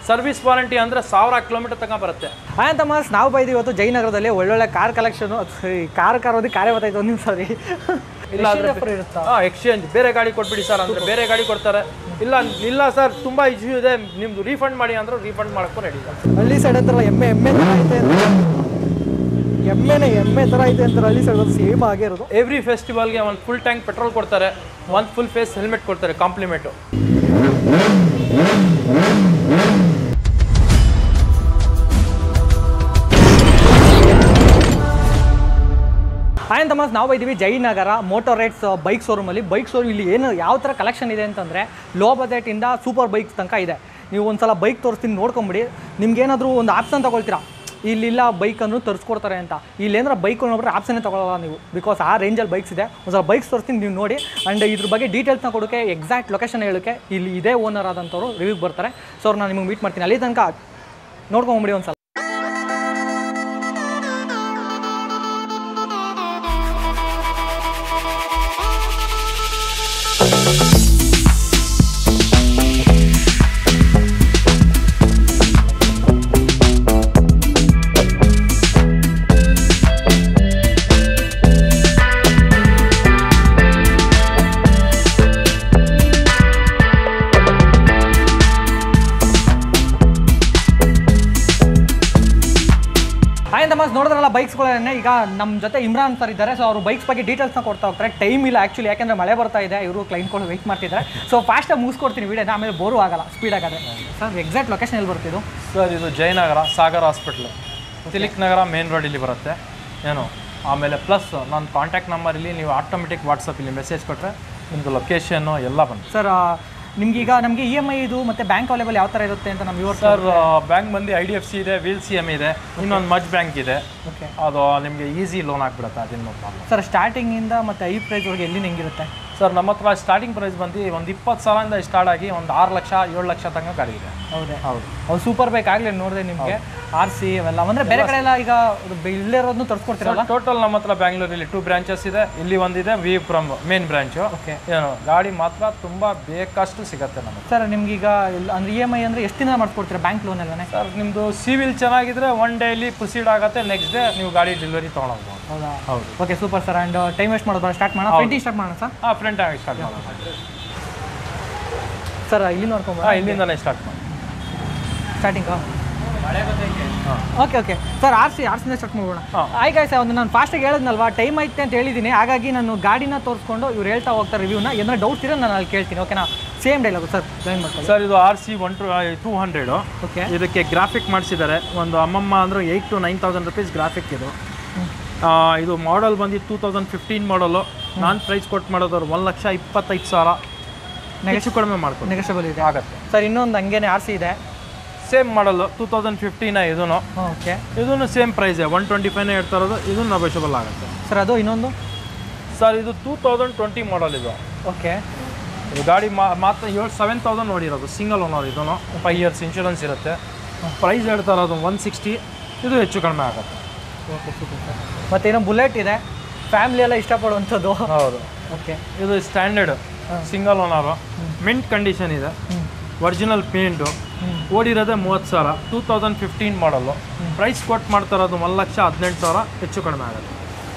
Service warranty ಅಂದರೆ ಸಾವಿರ kilometer ತನಕ ಬರುತ್ತೆ ಆಯ್ತು ಮಾಸ್ ನಾವು ಬೈದು ಇವತ್ತು ಜಯನಗರದಲ್ಲಿ ಒಳ್ಳೊಳ್ಳೆ ಕಾರ್ ಕಲೆಕ್ಷನು ಕಾರ್ ಕಾರ್ ಓದಿ ಕಾರೇ ಗೊತ್ತಾಯ್ತು ಒಂದು ನಿಮಿಷ ಸಾರಿ ಇಲ್ಲ ಅಂದ್ರೆ ಇರುತ್ತಾ ಹಾಂ ಎಕ್ಸ್ಚೇಂಜ್ ಬೇರೆ ಗಾಡಿ ಕೊಟ್ಬಿಡಿ ಸರ್ ಅಂದರೆ ಬೇರೆ ಗಾಡಿ ಕೊಡ್ತಾರೆ ಇಲ್ಲ ಇಲ್ಲ ಸರ್ ತುಂಬ ಇಶ್ಯೂ ಇದೆ ನಿಮ್ದು ರೀಫಂಡ್ ಮಾಡಿ ಅಂದ್ರೆ ರೀಫಂಡ್ ಮಾಡೋಕ್ಕೂ ರೆಡಿ ಇದೆ ಹಳ್ಳಿ ಸೈಡ್ ಅಂತಾರಲ್ಲ ಎಮ್ಮೆ ಎಮ್ಮೆ ಥರ ಐತೆ ಅಂತ ಎಮ್ಮೆನೇ ಎಮ್ಮೆ ಥರ ಐತೆ ಅಂತಾರೆ ಹಳ್ಳಿ ಸೈಡ್ ಅದು ಸೇಮ್ ಆಗೇ ಇರೋದು ಎವ್ರಿ ಫೆಸ್ಟಿವಲ್ಗೆ ಒಂದು ಫುಲ್ ಟ್ಯಾಂಕ್ ಪೆಟ್ರೋಲ್ ಕೊಡ್ತಾರೆ ಒಂದು ಫುಲ್ ಫೇಸ್ ಹೆಲ್ಮೆಟ್ ಕೊಡ್ತಾರೆ ಕಾಂಪ್ಲಿಮೆಂಟು ಆಯ್ತು ಮಾಸ್ ನಾವು ಬೈದೀವಿ ಜಯನಗರ ಮೋಟರ್ ರೈಡ್ಸ್ ಬೈಕ್ ಶೋರೂಮಲ್ಲಿ ಬೈಕ್ ಶೋರೂಮ್ ಇಲ್ಲಿ ಏನು ಯಾವ ಥರ ಕಲೆಕ್ಷನ್ ಇದೆ ಅಂತಂದರೆ ಲೋ ಬಜೆಟಿಂದ ಸೂಪರ್ ಬೈಕ್ಸ್ ತನಕ ಇದೆ ನೀವು ಒಂದ್ಸಲ ಬೈಕ್ ತೋರಿಸ್ತೀನಿ ನೋಡ್ಕೊಂಬಿಡಿ ನಿಮ್ಗೇನಾದರೂ ಒಂದು ಆಪ್ಷನ್ ತೊಗೊಳ್ತೀರಾ ಇಲ್ಲಿಲ್ಲ ಬೈಕನ್ನು ತರಿಸ್ಕೊಡ್ತಾರೆ ಅಂತ ಇಲ್ಲೇನಾರ ಬೈಕ್ ನೋಡ್ರೆ ಆಪ್ಷನ್ನೇ ತೊಗೊಳ್ಳಲ್ಲ ನೀವು ಬಿಕಾಸ್ ಆ ರೇಂಜಲ್ಲಿ ಬೈಕ್ಸ್ ಇದೆ ಒಂದ್ಸಲ ಬೈಕ್ಸ್ ತೋರಿಸ್ತೀನಿ ನೀವು ನೋಡಿ ಆ್ಯಂಡ್ ಇದ್ರ ಬಗ್ಗೆ ಡೀಟೇಲ್ಸ್ನ ಕೊಡೋಕ್ಕೆ ಎಕ್ಸಾಕ್ಟ್ ಲೊಕೇಶನ್ ಹೇಳೋಕ್ಕೆ ಇಲ್ಲಿ ಇದೇ ಓನರ್ ಆದಂಥವ್ರು ರಿವ್ಯೂಗೆ ಬರ್ತಾರೆ ಸೊ ಅವ್ರು ನಾನು ನಿಮಗೆ ಮೀಟ್ ಮಾಡ್ತೀನಿ ಅಲ್ಲಿ ತನಕ ನೋಡ್ಕೊಂಬಿಡಿ ಒಂದ್ಸಲ ಆಯ್ತು ಮಸ್ ನೋಡಿದ್ರಲ್ಲ ಬೈಕ್ಸ್ಗಳನ್ನೇ ಈಗ ನಮ್ಮ ಜೊತೆ ಇಮ್ರಾನ್ ಸರ್ ಇದ್ದಾರೆ ಸೊ ಅವರು ಬೈಕ್ಸ್ ಬಗ್ಗೆ ಡೀಟೇಲ್ಸ್ನ ಕೊಡ್ತಾ ಹೋಗ್ತಾರೆ ಟೈಮ್ ಇಲ್ಲ ಆ್ಯಕ್ಚುಲಿ ಯಾಕೆಂದರೆ ಮಳೆ ಬರ್ತಾ ಇದೆ ಇವರು ಕ್ಲೈಂಟ್ಗಳು ವೆಯ್ಟ್ ಮಾಡ್ತಿದ್ದಾರೆ ಸೊ ಫಾಸ್ಟಾಗಿ ಮುಗಿಸ್ಕೊಡ್ತೀನಿ ವಿಡಿಯೋನ ಆಮೇಲೆ ಬೋರು ಆಗಲ್ಲ ಸ್ಪೀಡ್ ಆಗೋದೆ ಸರ್ ಎಕ್ಸಾಕ್ಟ್ ಲೊಕೇಶನ್ ಎಲ್ಲಿ ಬರ್ತಿದ್ದು ಸರ್ ಇದು Jayanagar Sagar hospital Tilak Nagar main road ಇಲ್ಲಿ ಬರುತ್ತೆ ಏನು ಆಮೇಲೆ ಪ್ಲಸ್ ನನ್ನ ಕಾಂಟ್ಯಾಕ್ಟ್ ನಂಬರ್ ಇಲ್ಲಿ ನೀವು ಆಟೋಮೆಟಿಕ್ ವಾಟ್ಸಪ್ಪಲ್ಲಿ ಮೆಸೇಜ್ ಕೊಟ್ಟರೆ ನಿಮ್ಮದು ಲೊಕೇಶನ್ನು ಎಲ್ಲ ಬಂದು ಸರ್ ನಿಮ್ಗೆ ಈಗ ನಮಗೆ ಇ ಎಮ್ ಐ ಇದು ಮತ್ತು ಬ್ಯಾಂಕ್ ಅವೈಲೇಬಲ್ ಯಾವ ಥರ ಇರುತ್ತೆ ಅಂತ ನಮ್ಮ ವ್ಯೂವರ್ಸ್ ಸರ್ ಬ್ಯಾಂಕ್ ಬಂದು ಐ ಡಿ ಎಫ್ ಸಿ ಇದೆ ವೀಲ್ ಸಿ ಎಮ್ ಇದೆ ಇನ್ನೊಂದು ಮಜ್ ಬ್ಯಾಂಕ್ ಇದೆ ಓಕೆ ಅದು ನಿಮಗೆ ಈಸಿ ಲೋನ್ ಆಗಿಬಿಡುತ್ತೆ ಅದೇನು ಪ್ರಾಬ್ಲಮ್ ಸರ್ ಸ್ಟಾರ್ಟಿಂಗಿಂದ ಮತ್ತು ಐ ಪ್ರೈಸ್ವರೆಗೆ ಎಲ್ಲಿಂದ ಹೆಂಗಿರುತ್ತೆ ಸರ್ ನಮ್ಮ ಹತ್ರ ಸ್ಟಾರ್ಟಿಂಗ್ ಪ್ರೈಸ್ ಬಂದು ಒಂದು ಇಪ್ಪತ್ತು ಸಾವಿರದಿಂದ ಸ್ಟಾರ್ಟ್ ಆಗಿ ಒಂದು ಆರು ಲಕ್ಷ ಏಳು ಲಕ್ಷ ತನಕ ಗಾಡಿ ಇದೆ ಹೌದೇ ಹೌದು ಅವು ಸೂಪರ್ ಬೈಕ್ ಆಗಲಿ ನೋಡಿದೆ ನಿಮಗೆ ಆರ್ ಸಿ ಅವೆಲ್ಲ ಅಂದರೆ ಬೇರೆ ಕಡೆ ಎಲ್ಲ ಈಗ ಇಲ್ಲೇ ಇರೋದನ್ನು ತರಿಸ್ಕೊಡ್ತೀರಲ್ಲ ಟೋಟಲ್ ನಮ್ಮ ಹತ್ರ ಬ್ಯಾಂಗ್ಳೂರಲ್ಲಿ ಟೂ ಬ್ರಾಂಚಸ್ ಇದೆ ಇಲ್ಲಿ ಒಂದಿದೆ we from main branch okay ಏನು ಗಾಡಿ ಮಾತ್ರ ತುಂಬ ಬೇಕಷ್ಟು ಸಿಗತ್ತೆ ನಮಗೆ ಸರ್ ನಿಮ್ಗೀಗ ಇಲ್ಲ- ಅಂದ್ರೆ ಇ ಎಮ್ ಐ ಅಂದರೆ ಎಷ್ಟು ದಿನ ಮಾಡ್ಕೊಡ್ತೀರಾ ಬ್ಯಾಂಕ್ ಲೋನ್ ಎಲ್ಲನೇ ಸರ್ ನಿಮ್ಮದು ಸಿವಿಲ್ ಚೆನ್ನಾಗಿದ್ರೆ ಒನ್ ಡೇಲಿ ಪ್ರೊಸೀಡ್ ಆಗುತ್ತೆ ನೆಕ್ಸ್ಟ್ ಡೇ ನೀವು ಗಾಡಿ ಡೆಲಿವರಿ ತೊಗೊಳೋದು ಹೌದಾ ಹೌದು okay super sir and time waste ಮಾಡೋದು ಸ್ಟಾರ್ಟ್ ಮಾಡೋಣ ಟ್ವೆಂಟಿ ಸ್ಟಾರ್ಟ್ ಮಾಡೋಣ ಸರ್ ಹಾಂ ಫ್ರಂಟ್ ಆಗಿ ಸ್ಟಾರ್ಟ್ ಮಾಡೋದು ಸರ್ ಇಲ್ಲಿ ನೋಡ್ಕೊಂಬ ಹಾಂ ಇಲ್ಲಿಂದನೇ ಸ್ಟಾರ್ಟ್ ಮಾಡಿ starting okay okay sir R C R ಸಿಂದ ಸ್ಟಾರ್ಟ್ ಮಾಡೋಣ ಹಾಂ. ಆಯ್ತು ಸರ್ ಒಂದು ನಾನು ಫಾಸ್ಟಾಗಿ ಹೇಳಿದ್ನಲ್ವಾ ಟೈಮ್ ಐತೆ ಅಂತ ಹೇಳಿದ್ದೀನಿ ಹಾಗಾಗಿ ನಾನು ಗಾಡಿನ ತೋರಿಸ್ಕೊಂಡು ಇವ್ರು ಹೇಳ್ತಾ ಹೋಗ್ತಾರೆ ರಿವ್ಯೂನ ಏನಾರ ಡೌಟ್ಸ್ ಇರೋ ನಾನು ಅಲ್ಲಿ ಕೇಳ್ತೀನಿ ಓಕೆನಾ ಸೇಮ್ ಡೈಲಾಗು ಸರ್ ಜಾಯಿನ್ ಮಾಡ್ಕೊಳ್ಳಿ ಸರ್ ಇದು R C one two two hundred okay ಇದಕ್ಕೆ ಗ್ರಾಫಿಕ್ ಮಾಡಿಸಿದ್ದಾರೆ ಒಂದು ಅಮ್ಮಮ್ಮ ಅಂದ್ರೆ eight to nine thousand rupees graphic ಇದು ಆ, ಇದು ಮಾಡಲ್ ಬಂದು ಟೂ ತೌಸಂಡ್ ಫಿಫ್ಟೀನ್ ಮಾಡಲು ನಾನು ಪ್ರೈಸ್ ಕೊಟ್ಟು ಮಾಡೋದವ್ರು ಒಂದು ಲಕ್ಷ ಇಪ್ಪತ್ತೈದು ಸಾವಿರ ಹೆಚ್ಚು ಕಡಿಮೆ ಮಾಡ್ಕೊಂಡು ನೆಗೆಷಬಲ್ ಇದೆ ಆಗತ್ತೆ ಸರ್ ಇನ್ನೊಂದು ಹಂಗೇನೆ ಆರ್ ಸಿ ಇದೆ same model two thousand fifteen ಇದೂ ಓಕೆ ಇದೂ ಸೇಮ್ ಪ್ರೈಸೇ ಒನ್ ಟ್ವೆಂಟಿ ಫೈವ್ನೇ ಹೇಳ್ತಾ ಇರೋದು ಇದು ನಬೇಷಬಲ್ ಆಗುತ್ತೆ ಸರ್ ಅದು ಇನ್ನೊಂದು ಸರ್ ಇದು ಟೂ ತೌಸಂಡ್ ಟ್ವೆಂಟಿ ಮಾಡಲ್ ಇದು ಓಕೆ ಇದು ಗಾಡಿ ಮಾ ಮಾತ್ರ ಏಳು ಸೆವೆನ್ ತೌಸಂಡ್ ನೋಡಿರೋದು ಸಿಂಗಲ್ ಓನರ್ ಇದೂ ಫೈವ್ ಇಯರ್ಸ್ ಇನ್ಶೂರೆನ್ಸ್ ಇರುತ್ತೆ ಪ್ರೈಸ್ ಹೇಳ್ತಾ ಇರೋದು ಒನ್ ಸಿಕ್ಸ್ಟಿ ಇದು ಹೆಚ್ಚು ಕಡಿಮೆ ಆಗುತ್ತೆ ಓಕೆ ಸೂಪರ್ ಸರ್ ಮತ್ತೇನೋ ಬುಲೆಟ್ ಇದೆ ಫ್ಯಾಮಿಲಿ ಎಲ್ಲ ಇಷ್ಟಪಡುವಂಥದ್ದು ಹೌದು ಓಕೆ ಇದು standard single owner mint condition ಇದೆ ಒರಿಜಿನಲ್ ಪೇಂಟು ಓಡಿರೋದೇ ಮೂವತ್ತು ಸಾವಿರ two thousand fifteen model price ಕೊಟ್ಟು ಮಾಡ್ತಾ ಇರೋದು ಒಂದು ಲಕ್ಷ ಹದಿನೆಂಟು ಸಾವಿರ ಹೆಚ್ಚು ಕಡಿಮೆ ಆಗುತ್ತೆ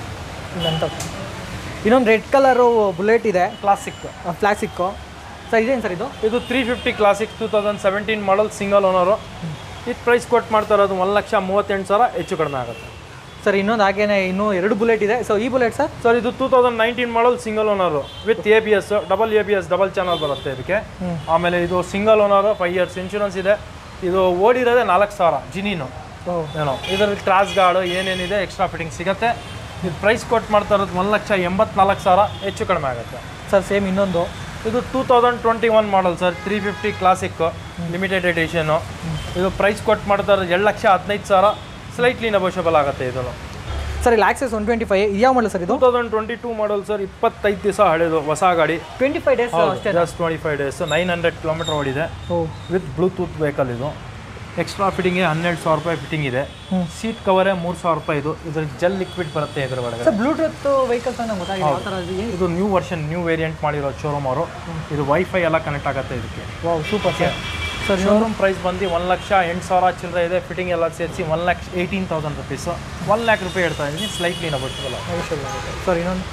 ಇಲ್ಲಂತ ಇನ್ನೊಂದು ರೆಡ್ ಕಲರು ಬುಲೆಟ್ ಇದೆ ಕ್ಲಾಸಿಕ್ ಕ್ಲಾಸಿಕ್ಕು ಸರ್ ಇದೇನು ಸರ್ ಇದು ಇದು three fifty classic two thousand seventeen model single owner ಇದು ಪ್ರೈಸ್ ಕೊಟ್ಟು ಮಾಡ್ತಾ ಇರೋದು ಒಂದು ಲಕ್ಷ ಮೂವತ್ತೆಂಟು ಸಾವಿರ ಹೆಚ್ಚು ಕಡಿಮೆ ಆಗುತ್ತೆ ಸರ್ ಇನ್ನೊಂದು ಹಾಗೇನೆ ಇನ್ನೂ ಎರಡು ಬುಲೆಟ್ ಇದೆ ಸೊ ಈ ಬುಲೆಟ್ ಸರ್ ಸರ್ ಇದು two thousand nineteen model single owner with A B S double A B S double channel ಬರುತ್ತೆ ಇದಕ್ಕೆ ಆಮೇಲೆ ಇದು single owner five years insurance ಇದೆ ಇದು ಓಡಿರೋದೇ ನಾಲ್ಕು ಸಾವಿರ ಜಿನೀನು ಓ ಏನೋ ಇದರಲ್ಲಿ ಕ್ರಾಸ್ ಗಾರ್ಡು ಏನೇನಿದೆ ಎಕ್ಸ್ಟ್ರಾ ಫಿಟ್ಟಿಂಗ್ ಸಿಗುತ್ತೆ ಇದು ಪ್ರೈಸ್ ಕೊಟ್ಟು ಮಾಡ್ತಾ ಇರೋದು ಒಂದು ಲಕ್ಷ ಎಂಬತ್ನಾಲ್ಕು ಸಾವಿರ ಹೆಚ್ಚು ಕಡಿಮೆ ಆಗುತ್ತೆ ಸರ್ ಸೇಮ್ ಇನ್ನೊಂದು ಇದು two thousand twenty one model sir three fifty classic limited edition ಇದು ಪ್ರೈಸ್ ಕೊಟ್ಟು ಮಾಡ್ತಾ ಇರೋದು ಎರಡು ಲಕ್ಷ ಹದಿನೈದು ಸಾವಿರ ಸ್ಲೈಟ್ಲಿ ನೆಗೋಷಿಯಬಲ್ ಆಗುತ್ತೆ ಇದು ಸರ್ ಇಲ್ಲಿ ಆಕ್ಸೆಸ್ ಒನ್ ಟ್ವೆಂಟಿ ಫೈವ್ ಯಾವ ಮಾಡಲ್ ಸರ್ ಇದು two thousand twenty two model sir ಇಪ್ಪತ್ತೈದು ದಿವಸ ಹಳೆದು ಹೊಸ ಗಾಡಿ ಟ್ವೆಂಟಿ ಫೈವ್ ಡೇಸ್ ಅಷ್ಟೇ just twenty five days nine hundred kilometre ಓಡಿದೆ ಓ ವಿತ್ ಬ್ಲೂಟೂತ್ ವೆಹಿಕಲ್ ಇದು ಎಕ್ಸ್ಟ್ರಾ ಫಿಟ್ಟಿಂಗ್ಗೆ ಹನ್ನೆರಡು ಸಾವಿರ ರೂಪಾಯಿ ಫಿಟ್ಟಿಂಗ್ ಇದೆ ಹ್ಮ್. ಸೀಟ್ ಕವರೇ ಮೂರು ಸಾವಿರ ರೂಪಾಯಿ ಇದು ಇದ್ರ ಜೆಲ್ ಲಿಕ್ವಿಡ್ ಬರುತ್ತೆ ಇದ್ರ ಒಳಗಡೆ ಸರ್ ಬ್ಲೂಟೂತ್ ವೆಹಿಕಲ್ಸ್ ನಂಗೆ ಗೊತ್ತಾಗಿದೆ ಯಾವ ಥರ ಇದೆ ಇದು ನ್ಯೂ ವರ್ಷನ್ ನ್ಯೂ ವೇರಿಯಂಟ್ ಮಾಡಿರೋ ಶೋರೂಮ್ ಅವರು ಇದು ವೈಫೈ ಎಲ್ಲ ಕನೆಕ್ಟ್ ಆಗುತ್ತೆ ಇದಕ್ಕೆ wow super sir sir showroom price ಬಂದು ಒಂದು ಲಕ್ಷ ಎಂಟು ಸಾವಿರ ಚಿಲ್ಲರೆ ಇದೆ ಫಿಟ್ಟಿಂಗ್ ಎಲ್ಲ ಸೇರಿಸಿ one lakh eighteen thousand rupees one lakh ರೂಪಾಯಿ ಹೇಳ್ತಾ ಇದ್ದೀನಿ ಸ್ಲೈಟ್ಲಿ ನಗೋಷಿಯಬಲ್ ಸರ್ ಇನ್ನೊಂದು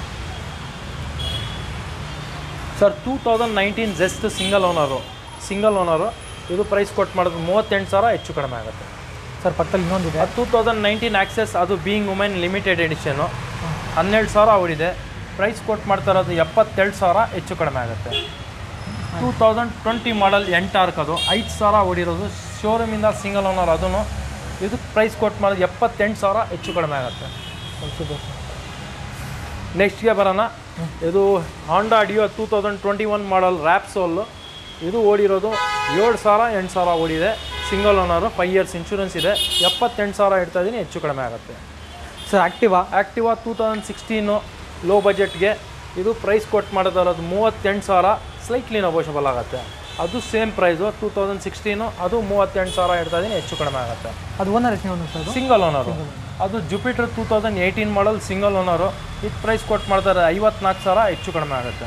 sir two thousand nineteen just single owner single owner ಇದು ಪ್ರೈಸ್ ಕೊಟ್ಟು ಮಾಡೋದು ಮೂವತ್ತೆಂಟು ಸಾವಿರ ಹೆಚ್ಚು ಕಡಿಮೆ ಆಗುತ್ತೆ ಸರ್ ಪಕ್ಕದಲ್ಲಿ ಇನ್ನೊಂದಿದೆ ಅದು ಟೂ ತೌಸಂಡ್ ನೈನ್ಟೀನ್ ಆಕ್ಸೆಸ್ ಅದು ಬೀಯಿಂಗ್ ವುಮೆನ್ ಲಿಮಿಟೆಡ್ ಎಡಿಷನು ಹನ್ನೆರಡು ಸಾವಿರ ಓಡಿದೆ ಪ್ರೈಸ್ ಕೊಟ್ಟು ಮಾಡ್ತಾ ಇರೋದು ಎಪ್ಪತ್ತೆರಡು ಸಾವಿರ ಹೆಚ್ಚು ಕಡಿಮೆ ಆಗುತ್ತೆ two thousand twenty model Ntorq ಅದು ಐದು ಸಾವಿರ ಓಡಿರೋದು ಶೋರೂಮಿಂದ ಸಿಂಗಲ್ ಓನರ್ ಅದೂ ಇದು ಪ್ರೈಸ್ ಕೊಟ್ಟು ಮಾಡೋದು ಎಪ್ಪತ್ತೆಂಟು ಸಾವಿರ ಹೆಚ್ಚು ಕಡಿಮೆ ಆಗುತ್ತೆ ಸೂಪರ್ ನೆಕ್ಸ್ಟ್ಗೆ ಬರೋಣ ಇದು Honda Dio two thousand twenty one model ರ್ಯಾಪ್ ಸೋಲು ಇದು ಓಡಿರೋದು ಏಳು ಸಾವಿರ ಎಂಟು ಸಾವಿರ ಓಡಿದೆ single owner five years insurance ಇದೆ ಎಪ್ಪತ್ತೆಂಟು ಸಾವಿರ ಇಡ್ತಾ ಇದ್ದೀನಿ ಹೆಚ್ಚು ಕಡಿಮೆ ಆಗುತ್ತೆ sir Activa Activa two thousand sixteen low ಬಜೆಟ್ಗೆ ಇದು ಪ್ರೈಸ್ ಕೊಟ್ಟು ಮಾಡೋದಿರೋದು ಮೂವತ್ತೆಂಟು ಸಾವಿರ ಸ್ಲೈಟ್ಲಿ ನಗೋಷಬಲ್ ಆಗುತ್ತೆ ಅದು same price two thousand sixteen ಅದು ಮೂವತ್ತೆಂಟು ಸಾವಿರ ಇಡ್ತಾ ಇದ್ದೀನಿ ಹೆಚ್ಚು ಕಡಿಮೆ ಆಗುತ್ತೆ ಅದು ಓನರ್ ಎಷ್ಟು ಓನರ್ ಸರ್ ಅದು ಸಿಂಗಲ್ ಓನರು ಅದು Jupiter two thousand eighteen model single owner ಇದು ಪ್ರೈಸ್ ಕೊಟ್ಟು ಮಾಡ್ತಾರೆ ಐವತ್ನಾಲ್ಕು ಸಾವಿರ ಹೆಚ್ಚು ಕಡಿಮೆ ಆಗುತ್ತೆ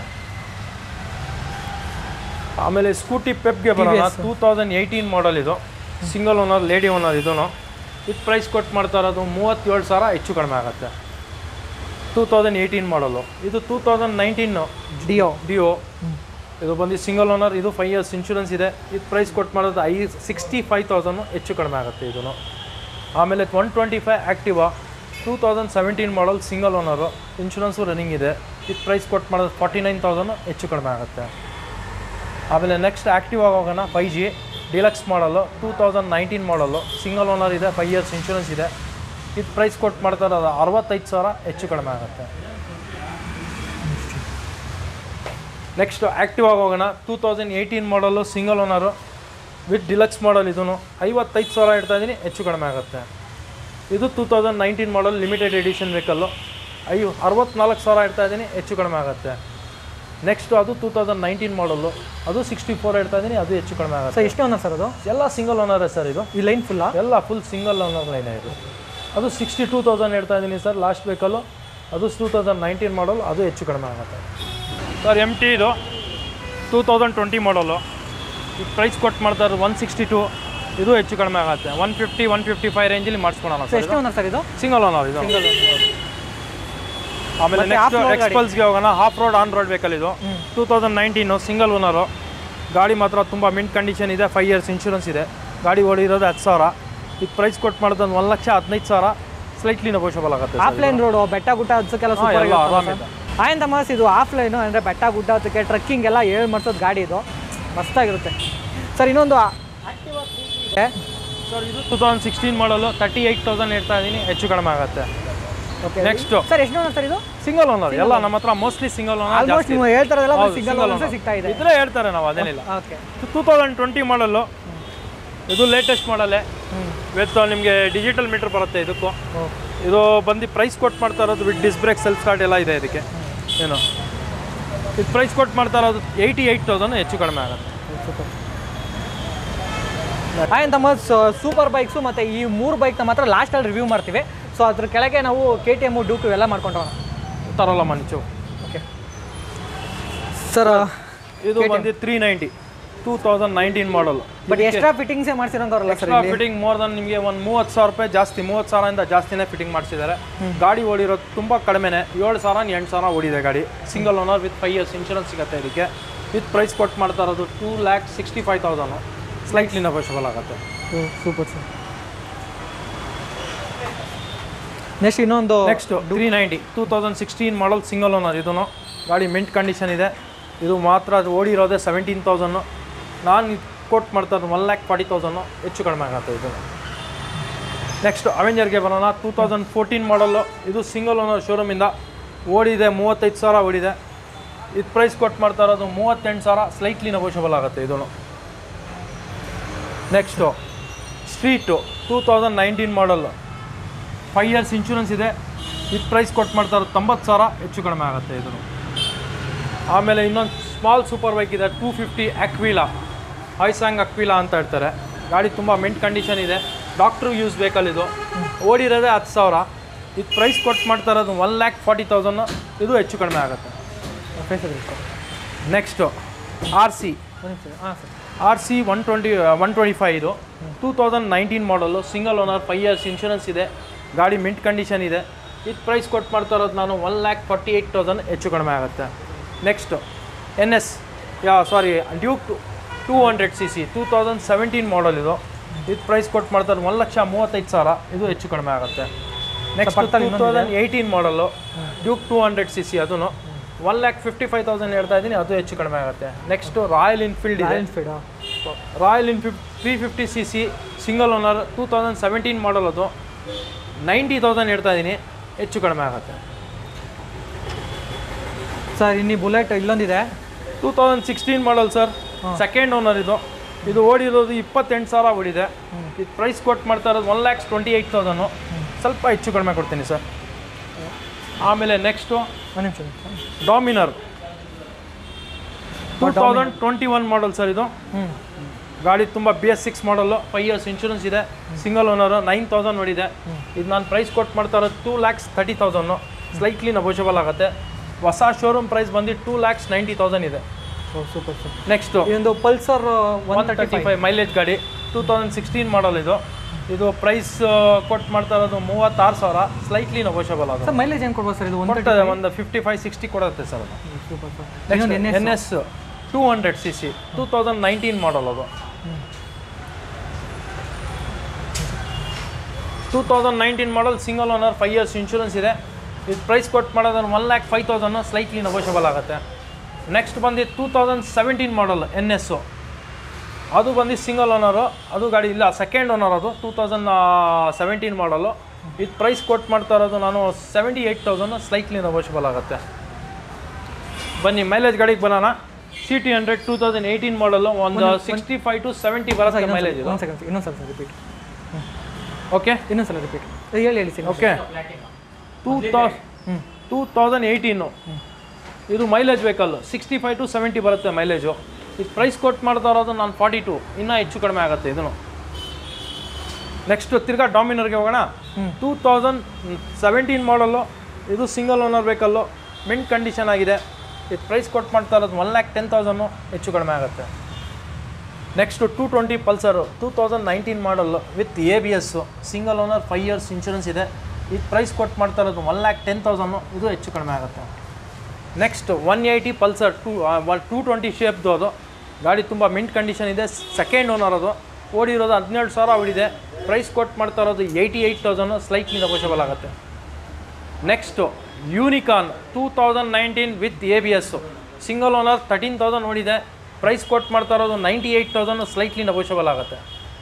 ಆಮೇಲೆ ಸ್ಕೂಟಿ ಪೆಪ್ಗೆ ಬರೋಣ ಟೂ ತೌಸಂಡ್ ಏಯ್ಟೀನ್ ಮಾಡಲ್ ಇದು ಸಿಂಗಲ್ ಓನರ್ ಲೇಡಿ ಓನರ್ ಇದೂ ಇದು ಪ್ರೈಸ್ ಕೊಟ್ಟು ಮಾಡ್ತಾ ಇರೋದು ಮೂವತ್ತೇಳು ಸಾವಿರ ಹೆಚ್ಚು ಕಡಿಮೆ ಆಗುತ್ತೆ ಟೂ ತೌಸಂಡ್ ಏಯ್ಟೀನ್ ಮಾಡಲು ಇದು two thousand nineteen Dio Dio ಇದು ಬಂದು ಸಿಂಗಲ್ ಓನರ್ ಇದು ಫೈವ್ ಇಯರ್ಸ್ ಇನ್ಶೂರೆನ್ಸ್ ಇದೆ ಇದು ಪ್ರೈಸ್ ಕೊಟ್ಟು ಮಾಡೋದು ಐ ಸಿಕ್ಸ್ಟಿ ಫೈವ್ ತೌಸಂಡು ಹೆಚ್ಚು ಕಡಿಮೆ ಆಗುತ್ತೆ ಇದನ್ನು ಆಮೇಲೆ one twenty five Activa two thousand seventeen model single owner insurance running ಇದೆ ಇದು ಪ್ರೈಸ್ ಕೊಟ್ಟು ಮಾಡೋದು ಫಾರ್ಟಿ ನೈನ್ ತೌಸಂಡು ಹೆಚ್ಚು ಕಡಿಮೆ ಆಗುತ್ತೆ ಆಮೇಲೆ ನೆಕ್ಸ್ಟ್ ಆ್ಯಕ್ಟಿವಾ ಹೋಗೋಣ five G deluxe model two thousand nineteen model single owner ಇದೆ ಫೈವ್ ಇಯರ್ಸ್ ಇನ್ಶೂರೆನ್ಸ್ ಇದೆ ಇದು ಪ್ರೈಸ್ ಕೊಟ್ಟು ಮಾಡ್ತಾ ಇರೋದು ಅರವತ್ತೈದು ಸಾವಿರ ಹೆಚ್ಚು ಕಡಿಮೆ ಆಗುತ್ತೆ ನೆಕ್ಸ್ಟ್ ಆ್ಯಕ್ಟಿವ್ ಆಗಿ ಹೋಗೋಣ two thousand eighteen model single owner with deluxe model ಇದೂ ಐವತ್ತೈದು ಸಾವಿರ ಇಡ್ತಾ ಇದ್ದೀನಿ ಹೆಚ್ಚು ಕಡಿಮೆ ಆಗುತ್ತೆ ಇದು two thousand nineteen model limited edition vehicle ಐ ಅರವತ್ನಾಲ್ಕು ಸಾವಿರ ಇಡ್ತಾ ಇದ್ದೀನಿ ಹೆಚ್ಚು ಕಡಿಮೆ ಆಗುತ್ತೆ ನೆಕ್ಸ್ಟ್ ಅದು ಟೂ ತೌಸಂಡ್ ನೈನ್ಟೀನ್ ಮಾಡಲು ಅದು ಸಿಕ್ಸ್ಟಿ ಫೋರ್ ಇಡ್ತಾ ಇದ್ದೀನಿ ಅದು ಹೆಚ್ಚು ಕಡಿಮೆ ಆಗುತ್ತೆ ಸರ್ ಎಷ್ಟು ಓನರ್ ಸರ್ ಅದು ಎಲ್ಲ ಸಿಂಗಲ್ ಓನರೇ ಸರ್ ಇದು ಈ ಲೈನ್ ಫುಲ್ಲಾ ಎಲ್ಲ ಫುಲ್ ಸಿಂಗಲ್ ಓನರ್ ಲೈನೇ ಇದು ಅದು ಸಿಕ್ಸ್ಟಿ ಟೂ ತೌಸಂಡ್ ಇಡ್ತಾ ಇದ್ದೀನಿ ಸರ್ ಲಾಸ್ಟ್ ವೆಹಿಕಲ್ಲು ಅದು ಟೂ ತೌಸಂಡ್ ನೈನ್ಟೀನ್ ಮಾಡಲ್ ಅದು ಹೆಚ್ಚು ಕಡಿಮೆ ಆಗುತ್ತೆ ಸರ್ ಎಮ್ ಟಿ ಇದು ಟೂ ತೌಸಂಡ್ ಟ್ವೆಂಟಿ ಮಾಡಲು ಈ ಪ್ರೈಸ್ ಕೊಟ್ಟು ಮಾಡ್ತಾರೆ ಒನ್ ಸಿಕ್ಸ್ಟಿ ಟು ಇದು ಹೆಚ್ಚು ಕಡಿಮೆ ಆಗುತ್ತೆ one fifty one fifty five ರೇಂಜಲ್ಲಿ ಮಾಡಿಸ್ಕೊಳೋಣ ಸರ್ ಸರ್ ಎಷ್ಟು ಓನರ್ ಸರ್ ಇದು ಸಿಂಗಲ್ ಓನರ್ ಇದು ಆಮೇಲೆ ಮತ್ತೆ ನೆಕ್ಸ್ಟ್ off-road ಗಾಡಿ? ಎಕ್ಸ್ಪಲ್ಸ್ಗೆ ಹೋಗೋಣ off road on road vehicle ಇದು two thousand nineteen single owner ಗಾಡಿ ಮಾತ್ರ ತುಂಬ ಮಿಂಟ್ ಕಂಡೀಷನ್ ಇದೆ ಫೈವ್ ಇಯರ್ಸ್ ಇನ್ಶೂರೆನ್ಸ್ ಇದೆ ಗಾಡಿ ಓಡಿರೋದು ಹತ್ತು ಸಾವಿರ ಇದು ಪ್ರೈಸ್ ಕೊಟ್ಟು ಮಾಡೋದು ಒಂದು ಒಂದು ಲಕ್ಷ ಹದಿನೈದು ಸಾವಿರ ಸ್ಲೈಟ್ಲಿ ನೆಗೋಷಿಯಬಲ್ ಆಗುತ್ತೆ sir. ಆಫ್ಲೈನ್ ರೋಡು ಬೆಟ್ಟ ಗುಡ್ಡ ಹತ್ಸಕ್ಕೆಲ್ಲ ಹಾ, ಸೂಪರ್ ಎಲ್ಲ ಆರಾಮಿದೆ. ಆಯನ್ ತಮಾಸ್ ಇದು ಆಫ್ಲೈನು ಅಂದರೆ ಬೆಟ್ಟ ಗುಡ್ಡ ಹತ್ತಕ್ಕೆ ಟ್ರಕ್ಕಿಂಗ್ ಎಲ್ಲ ಏಳು ಮಾಡ್ಸೋದು ಗಾಡಿ ಇದು ಮಸ್ತಾಗಿರುತ್ತೆ ಸರ್ ಇನ್ನೊಂದು Activa 3G ಇದೆ ಸರ್ ಇದು two thousand sixteen model thirty eight thousand ಇಡ್ತಾ ಇದ್ದೀನಿ ಹೆಚ್ಚು ಕಡಿಮೆ ಆಗುತ್ತೆ ಓಕೆ ನೆಕ್ಸ್ಟು ಸರ್ ಎಷ್ಟು ಓನರ್ ಸರ್ ಇದು ಸಿಂಗಲ್ ಓನರ್ ಎಲ್ಲ ನಮ್ಮ ಹತ್ರ ಮೋಸ್ಟ್ಲಿ ಸಿಂಗಲ್ ಓನರ್ ಆಲ್ಮೋಸ್ಟ್ ನೀವು ಹೇಳ್ತಾರದೆಲ್ಲ ಹೌದು, ಸಿಂಗಲ್ single ಓನರ್ಸೇ owner. ಸಿಗ್ತಾ ಇದೆ ಇದ್ರೆ ಹೇಳ್ತಾರೆ ನಾವು ಅದೇನಿಲ್ಲ okay two thousand twenty model ಇದು ಲೇಟೆಸ್ಟ್ ಮಾಡಲ್ಲೇ ಹ್ಞೂ ಇವತ್ತು ನಿಮಗೆ ಡಿಜಿಟಲ್ ಮೀಟರ್ ಬರುತ್ತೆ ಇದಕ್ಕೂ ಇದು ಬಂದು ಪ್ರೈಸ್ ಕೊಟ್ಟು ಮಾಡ್ತಾ ಇರೋದು with disc brake self start ಎಲ್ಲ ಇದೆ ಇದಕ್ಕೆ ಏನು ಇದು ಪ್ರೈಸ್ ಕೊಟ್ಟು ಮಾಡ್ತಾ ಇರೋದು ಏಯ್ಟಿ ಏಯ್ಟ್ ತೌಸಂಡ್ ಹೆಚ್ಚು ಕಡಿಮೆ ಆಗುತ್ತೆ ಸೂಪರ್ ಆಯನ್ ತಮಾಸ್ ಸೂಪರ್ ಬೈಕ್ಸು ಮತ್ತು ಈ ಮೂರು ಬೈಕ್ನ ಮಾತ್ರ ಲಾಸ್ಟಲ್ಲಿ ರಿವ್ಯೂ ಮಾಡ್ತೀವಿ ಸೊ ಅದ್ರ ಕೆಳಗೆ ನಾವು ಕೆ ಟಿ ಎಮ್ಮು ಡೂಕು ಎಲ್ಲ ಮಾಡ್ಕೊಂಡೋಣ ತರೋಲ್ಲ ಮಂಚು ಓಕೆ ಸರ್ ಇದು ಬಂದು three ninety two thousand nineteen model but extra ಫಿಟ್ಟಿಂಗ್ಸೇ ಮಾಡ್ಸಿರೋಂಥವ್ರಲ್ಲ sir extra fitting more than ನಿಮಗೆ ಒಂದು ಮೂವತ್ತು ಸಾವಿರ ರೂಪಾಯಿ ಜಾಸ್ತಿ ಮೂವತ್ತು ಸಾವಿರದಿಂದ ಜಾಸ್ತಿನೇ ಫಿಟ್ಟಿಂಗ್ ಮಾಡಿಸಿದ್ದಾರೆ ಗಾಡಿ ಓಡಿರೋದು ತುಂಬ ಕಡಿಮೆನೆ ಏಳು ಸಾವಿರ ಎಂಟು ಸಾವಿರ ಓಡಿದೆ ಗಾಡಿ single owner with five years insurance ಸಿಗುತ್ತೆ ಇದಕ್ಕೆ ವಿತ್ ಪ್ರೈಸ್ ಕೊಟ್ಟು ಮಾಡ್ತಾ ಇರೋದು two lakh sixty five thousand slightly negotiable ಆಗುತ್ತೆ ಸೂಪರ್ ಸರ್ ನೆಕ್ಸ್ಟ್ ಇನ್ನೊಂದು next three ninety two thousand sixteen model single owner ಇದೂ ಗಾಡಿ ಮಿಂಟ್ ಕಂಡೀಷನ್ ಇದೆ ಇದು ಮಾತ್ರ ಅದು ಓಡಿರೋದೇ ಸೆವೆಂಟೀನ್ ತೌಸಂಡು ನಾನು ಕೋಟ್ ಮಾಡ್ತಾ ಇರೋದು ಒನ್ ಲ್ಯಾಕ್ ಫಾರ್ಟಿ ತೌಸಂಡು ಹೆಚ್ಚು ಕಡಿಮೆ ಆಗುತ್ತೆ ಇದು ನೆಕ್ಸ್ಟ್ ಅವೆಂಜರ್ಗೆ ಬರೋಣ ಟೂ ತೌಸಂಡ್ ಫೋರ್ಟೀನ್ ಮಾಡಲ್ಲು ಇದು ಸಿಂಗಲ್ ಓನರ್ ಶೋರೂಮಿಂದ ಓಡಿದೆ ಮೂವತ್ತೈದು ಸಾವಿರ ಓಡಿದೆ ಇದು ಪ್ರೈಸ್ ಕೊಟ್ಟು ಮಾಡ್ತಾ ಇರೋದು ಮೂವತ್ತೆಂಟು ಸಾವಿರ ಸ್ಲೈಟ್ಲಿ ನೆಗೋಷಿಯಬಲ್ ಆಗುತ್ತೆ ಇದೂ next street two thousand nineteen model five years insurance ಇದೆ ಇದು ಪ್ರೈಸ್ ಕೊಟ್ಟು ಮಾಡ್ತಾ ಇರೋದು ತೊಂಬತ್ತು ಸಾವಿರ ಹೆಚ್ಚು ಕಡಿಮೆ ಆಗುತ್ತೆ ಇದು ಆಮೇಲೆ ಇನ್ನೊಂದು ಸ್ಮಾಲ್ ಸೂಪರ್ ಬೈಕ್ ಇದೆ two fifty Aquila Hyosung Aquila ಅಂತ ಹೇಳ್ತಾರೆ ಗಾಡಿ ತುಂಬ ಮಿಂಟ್ ಕಂಡೀಷನ್ ಇದೆ ಡಾಕ್ಟ್ರು ಯೂಸ್ ವೆಹಿಕಲ್ ಇದು ಓಡಿರೋದೇ ಹತ್ತು ಸಾವಿರ ಇದು ಪ್ರೈಸ್ ಕೊಟ್ಟು ಮಾಡ್ತಾ ಇರೋದು ಒನ್ ಲ್ಯಾಕ್ ಫಾರ್ಟಿ ತೌಸಂಡ್ ಇದು ಹೆಚ್ಚು ಕಡಿಮೆ ಆಗುತ್ತೆ ಫೇಸ್ ಸರ್ ನೆಕ್ಸ್ಟು ಆರ್ ಸಿ ಹಾಂ sir R C one twenty one twenty five ಇದು two thousand nineteen model single owner five years insurance ಇದೆ ಗಾಡಿ ಮಿಂಟ್ ಕಂಡೀಷನ್ ಇದೆ ಇದು ಪ್ರೈಸ್ ಕೊಟ್ಟು ಮಾಡ್ತಾ ಇರೋದು ನಾನು one lakh forty eight thousand ಹೆಚ್ಚು ಕಡಿಮೆ ಆಗುತ್ತೆ next N S yeah sorry Duke two two hundred C C two thousand seventeen model ಇದು ಇದು ಪ್ರೈಸ್ ಕೊಟ್ಟು ಮಾಡ್ತಾರೆ ಒಂದು ಲಕ್ಷ ಮೂವತ್ತೈದು ಸಾವಿರ ಇದು ಹೆಚ್ಚು ಕಡಿಮೆ ಆಗುತ್ತೆ ನೆಕ್ಸ್ಟ್ ಪಕ್ಕದಲ್ಲಿ two thousand eighteen model Duke two hundred C C ಅದನ್ನು one lakh fifty five thousand ಹೇಳ್ತಾ ಇದ್ದೀನಿ ಅದು ಹೆಚ್ಚು ಕಡಿಮೆ ಆಗುತ್ತೆ ನೆಕ್ಸ್ಟು ರಾಯಲ್ ಇನ್ಫೀಲ್ಡ್ ಇದೆ Enfield Royal Enfield three fifty C C single owner two thousand seventeen model ಅದು ನೈಂಟಿ ತೌಸಂಡ್ ಹೇಳ್ತಾ ಇದ್ದೀನಿ ಹೆಚ್ಚು ಕಡಿಮೆ ಆಗುತ್ತೆ ಸರ್ ಇನ್ನಿ ಬುಲೆಟ್ ಇಲ್ಲೊಂದಿದೆ two thousand sixteen model sir second owner ಇದು ಇದು ಓಡಿರೋದು ಇಪ್ಪತ್ತೆಂಟು ಸಾವಿರ ಓಡಿದೆ ಇದು ಪ್ರೈಸ್ ಕೊಟ್ಟು ಮಾಡ್ತಾ ಇರೋದು one lakhs twenty eight thousand ಸ್ವಲ್ಪ ಹೆಚ್ಚು ಕಡಿಮೆ ಕೊಡ್ತೀನಿ ಸರ್ ಆಮೇಲೆ ನೆಕ್ಸ್ಟು ಒಂದು ನಿಮಿಷ Dominar two thousand twenty one model sir ಇದು ಹ್ಞೂ ಗಾಡಿ ತುಂಬ B S six model five years insurance ಇದೆ ಸಿಂಗಲ್ ಓನರು ನೈನ್ ತೌಸಂಡ್ ನೋಡಿದೆ ಇದು ನಾನು ಪ್ರೈಸ್ ಕೊಟ್ಟು ಮಾಡ್ತಾ ಇರೋದು two lakhs thirty thousand slightly negotiable ಆಗುತ್ತೆ ಹೊಸ ಶೋರೂಮ್ ಪ್ರೈಸ್ ಬಂದು ಟೂ ಲ್ಯಾಕ್ಸ್ ನೈಂಟಿ ತೌಸಂಡ್ ಇದೆ ಓ ಸೂಪರ್ ಸೂಪರ್ ನೆಕ್ಸ್ಟು ಇದೊಂದು Pulsar one one thirty five mileage ಗಾಡಿ ಟೂ ತೌಸಂಡ್ ಸಿಕ್ಸ್ಟೀನ್ ಮಾಡಲ್ ಇದು ಇದು ಪ್ರೈಸ್ ಕೊಟ್ಟು ಮಾಡ್ತಾ ಇರೋದು ಮೂವತ್ತಾರು ಸಾವಿರ ಸ್ಲೈಟ್ಲಿ ನಬೋಷಬಲ್ ಆಗುತ್ತೆ ಸರ್ ಮೈಲೇಜ್ ಏನು ಕೊಡ್ಬೋದು ಸರ್ ಇದು ಒನ್ ಕೊಡ್ತದೆ ಒಂದು ಫಿಫ್ಟಿ ಫೈವ್ ಸಿಕ್ಸ್ಟಿ ಕೊಡುತ್ತೆ ಸರ್ ಅದು ಸೂಪರ್ ಸರ್ ಇನ್ನೊಂದು N N S two hundred C C two thousand nineteen model ಅದು two thousand nineteen model single owner five years insurance ಇದೆ ಇದು ಪ್ರೈಸ್ ಕೊಟ್ಟು ಮಾಡೋದ್ರೆ one lakh five thousand slightly negotiable ಆಗುತ್ತೆ next ಬಂದು two thousand seventeen model N S ಅದು ಬಂದು single owner ಅದು ಗಾಡಿ ಇಲ್ಲ ಸೆಕೆಂಡ್ ಓನರ್ ಅದು ಟೂ ತೌಸಂಡ್ ಸೆವೆಂಟೀನ್ ಮಾಡಲು ಇದು ಪ್ರೈಸ್ ಕೊಟ್ಟು ಮಾಡ್ತಾ ಇರೋದು ನಾನು seventy eight thousand slightly negotiable ಆಗುತ್ತೆ ಬನ್ನಿ ಮೈಲೇಜ್ ಗಾಡಿಗೆ ಬರೋಣ C T hundred two thousand eighteen model ಒಂದು ಸಿಕ್ಸ್ಟಿ ಫೈವ್ ಟು ಸೆವೆಂಟಿ ಬರುತ್ತೆ ಮೈಲೇಜ್ ಇದು ಒಂದು ಸೆಕೆಂಡ್ ಇನ್ನೊಂದು ಸಲ ರಿಪೀಟ್ ಓಕೆ ಇನ್ನೊಂದು ಸಲ ರಿಪೀಟ್ ಹೇಳಿ ಹೇಳಿ sir okay two thousand two thousand eighteen ಇದು mileage vehicle sixty five to seventy ಬರುತ್ತೆ ಮೈಲೇಜು ಇದು ಪ್ರೈಸ್ ಕೊಟ್ಟು ಮಾಡ್ತಾ ಇರೋದು ನಾನು ಫಾರ್ಟಿ ಟು ಇನ್ನೂ ಹೆಚ್ಚು ಕಡಿಮೆ ಆಗುತ್ತೆ ಇದನ್ನು ನೆಕ್ಸ್ಟ್ ತಿರ್ಗಾ ಡಾಮಿನರ್ಗೆ ಹೋಗೋಣ ಟೂ ತೌಸಂಡ್ ಸೆವೆಂಟೀನ್ ಮಾಡಲು ಇದು single owner vehicle mint condition ಆಗಿದೆ ಇದು ಪ್ರೈಸ್ ಕೊಟ್ಟು ಮಾಡ್ತಾ ಇರೋದು ಒನ್ ಲ್ಯಾಕ್ ಟೆನ್ ತೌಸಂಡು ಹೆಚ್ಚು ಕಡಿಮೆ ಆಗುತ್ತೆ next two twenty Pulsar two thousand nineteen model with A B S single owner five years insurance ಇದೆ ಇದು ಪ್ರೈಸ್ ಕೊಟ್ಟು ಮಾಡ್ತಾ ಇರೋದು ಒನ್ ಲ್ಯಾಕ್ ಟೆನ್ ತೌಸಂಡು ಇದು ಹೆಚ್ಚು ಕಡಿಮೆ ಆಗುತ್ತೆ next one eighty Pulsar two two twenty ಶೇಪ್ದು ಅದು ಗಾಡಿ ತುಂಬ ಮಿಂಟ್ ಕಂಡೀಷನ್ ಇದೆ ಸೆಕೆಂಡ್ ಓನರ್ ಅದು ಓಡಿರೋದು ಹದಿನೇಳು ಸಾವಿರ ಓಡಿದೆ ಪ್ರೈಸ್ ಕೊಟ್ಟು ಮಾಡ್ತಾ ಇರೋದು eighty eight thousand slightly negotiable ಆಗುತ್ತೆ next Unicorn two thousand nineteen with A B S single owner thirteen thousand ನೋಡಿದೆ ಪ್ರೈಸ್ ಕೊಟ್ಟು ಮಾಡ್ತಾ ಇರೋದು ninety eight thousand slightly negotiable ಆಗುತ್ತೆ